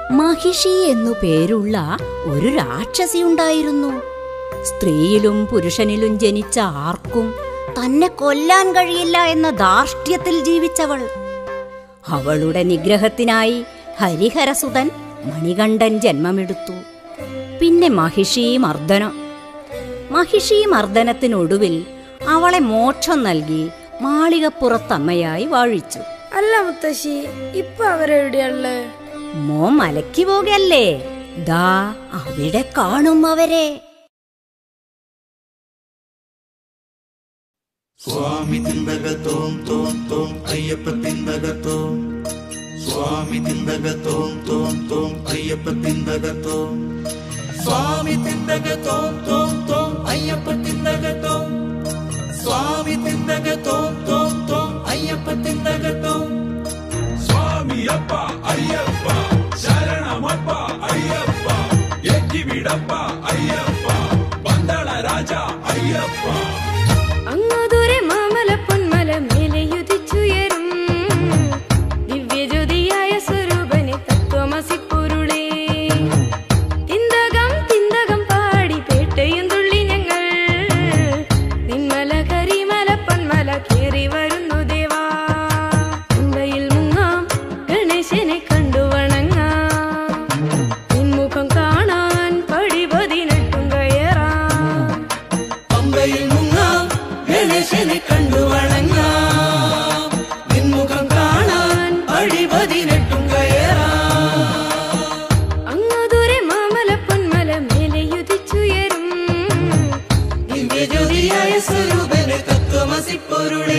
മഹിഷി എന്നു പേരുള്ള ഒരു രാക്ഷസി ഉണ്ടായിരുന്നു സ്ത്രീയിലും പുരുഷനിലും ജനിച്ച ആർക്കും തന്നെ കൊല്ലാൻ കഴിയില്ല എന്ന ധാർഷ്ട്യത്തിൽ ജീവിച്ചവൾ അവളുടെ നിഗ്രഹത്തിനായി ഹരിഹരസുതൻ മണികണ്ഠൻ ജന്മമെടുത്തു പിന്നെ മഹിഷി മർദ്ദനം മഹിഷി മർദ്ദനത്തിനൊടുവിൽ അവളെ മോക്ഷം നൽകി മാളികപ്പുറത്തമ്മയായി വാഴിച്ചു അല്ല മുത്തശ്ശി ഇപ്പൊ അവരെവിടെയുള്ളത് മോ മലയ്ക്ക് പോകല്ലേ ദാ അവിടെ കാണും അവരെ സ്വാമി തിന്തകത്തോം തോം തോം അയ്യപ്പ തിന്തകത്തോം സ്വാമി തിന്തകത്തോം തോം തോം അയ്യപ്പ തിന്തകത്തോം സ്വാമി തിന്തകത്തോം തോം തോം അയ്യപ്പ തിന്തകത്തോം സ്വാമി തിന്തകത്തോം തോം തോം അയ്യപ്പ തിന്തകത്തോം ಸ್ವಾಮಿಯಪ್ಪ ಅಯ್ಯಪ್ಪ ಶರಣಮಪ್ಪ ಅಯ್ಯಪ್ಪ ಎಕ್ಕಿ ಬಿಡಪ್ಪ ಅಯ್ಯಪ್ಪ ಬಂದಳ ರಾಜ ಅಯ್ಯಪ್ಪ അങ്ങുദൂരെ മാമല പൊന്മല മേലെയുദിച്ചുയരും ദിവ്യജ്യോതിയായ സ്വരൂപനെ തത്വമസി പൊരുളേ തിന്തകം തിന്തകം പാടി പേട്ടയും തുള്ളി ഞങ്ങൾ നിന്മല കരിമല പൊന്മല കേറി വരുന്നു ദേവാ തുമ്പയിൽ മുങ്ങാം ഗണേശനെ കണ്ടു വണങ്ങാം നിൻമുഖം കാണാൻ പടി പതിനെട്ടും കയറാം പമ്പയിൽ മുങ്ങാം ഗണേശനെ കണ്ടു വണങ്ങാം നിൻമുഖം കാണാൻ അടി പതിനെട്ടും കയറാം അങ്ങുദൂരെ മാമല പൊന്മല മേലെയുദിച്ചുയരും ദിവ്യജ്യോതിയായ സ്വരൂപനെ തത്വമസി പൊരുളേ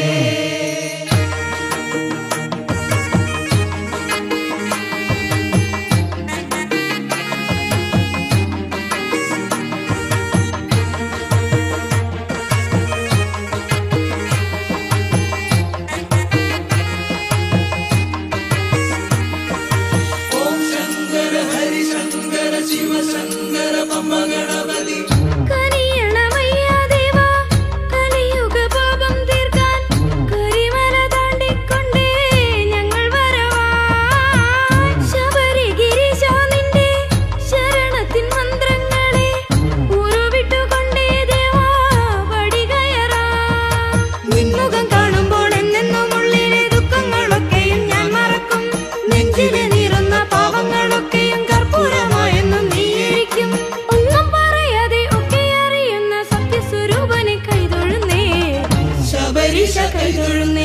ഓം ശങ്കര ഹരി ശങ്കര ശിവ ശങ്കര പമ്മ ഗണപതി കനിയണമയ്യാ ദേവാ, കലിയുഗ പാപം തീർക്കാൻ കരിമല താണ്ടിക്കൊണ്ടേ ഞങ്ങൾ വരവാൻ. ശബരിഗിരീശാ നിന്റെ ശരണത്തിൻ മന്ത്രങ്ങളെ ഉരുവിട്ടുകൊണ്ടേ ദേവാ പടി കയറാം. നിൻമുഖം കാണുമ്പോൾ എന്നെന്നും ഉള്ളിലെ ദുഃഖങ്ങളൊക്കെയും ഞാൻ മറക്കും നെഞ്ചിലെ നീറുന്ന പാവങ്ങളൊക്കെയും കർപ്പൂരമായെന്നും നീയിരിക്കും ഒന്നും പറയാതെ ഒക്കെ അറിയുന്ന സത്യസ്വരൂപനെ കൈതൊഴുന്നേ ശബരീശ കൈതൊഴുന്ന